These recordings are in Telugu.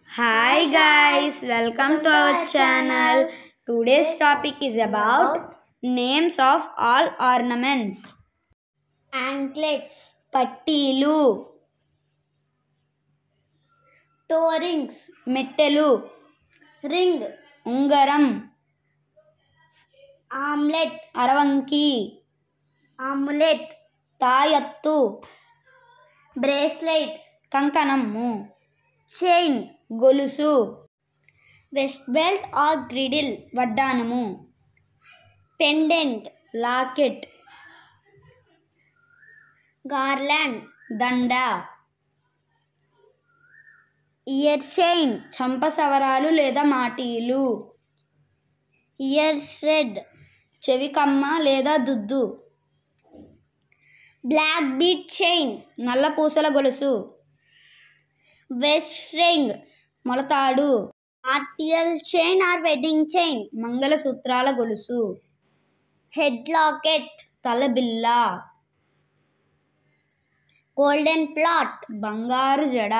Hi guys, welcome to our channel. Today's topic is about names of all ornaments. anklets, పట్టీలు toe rings, మెట్టెలు ring, ఉంగరం armlet, అరవంకి amulet, తాయత్తు bracelet, కంకణము chain, గొలుసు waist belt or girdle, వడ్డానము pendant, లాకెట్ garland, దండ ear chain, చంపసవరాలు లేదా మాటీలు ear thread, చెవి కమ్మ లేదా దుద్దు black bead chain, నల్ల పూసల గొలుసు waist ring, మొలతాడు RTL chain or wedding chain, మంగళసూత్రాల గొలుసు head locket, తలబిల్ల golden plot, బంగారు జడ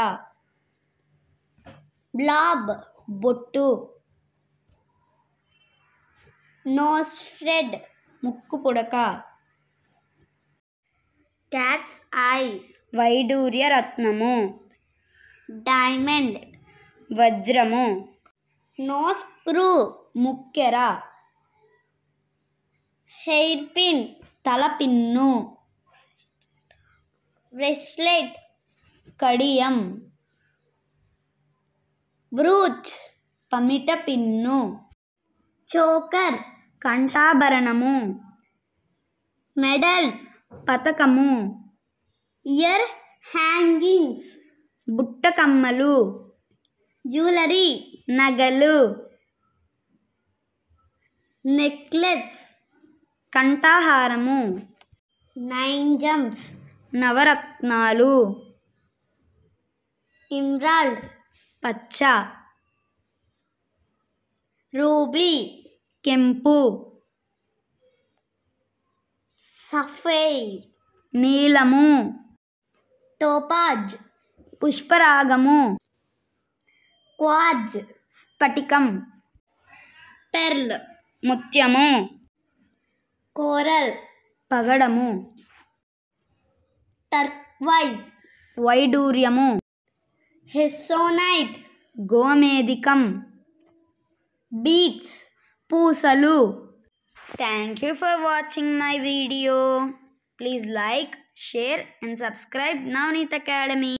blob, బొట్టు nose thread, ముక్కు పుడక cat's eyes, వైడూర్య రత్నము diamond, వజ్రము nose screw, ముక్కెర hairpin, తలపిన్ను bracelet, కడియం brooch, పమిట పిన్ను choker, కంఠాభరణము medal, పతకము ear hangings, బుట్ట కమ్మలు jewelry, నగలు necklace, కంఠాహారము nine gems, నవరత్నాలు emerald, పచ్చ ruby, కెంపు sapphire, నీలము topaz, పుష్పరాగము quartz, స్ఫటికం pearl, ముత్యము coral, పగడము turquoise, వైడూర్యము hessonite, గోమేదికం beads. పూసలు thank you for watching my video please like share and subscribe Navneet academy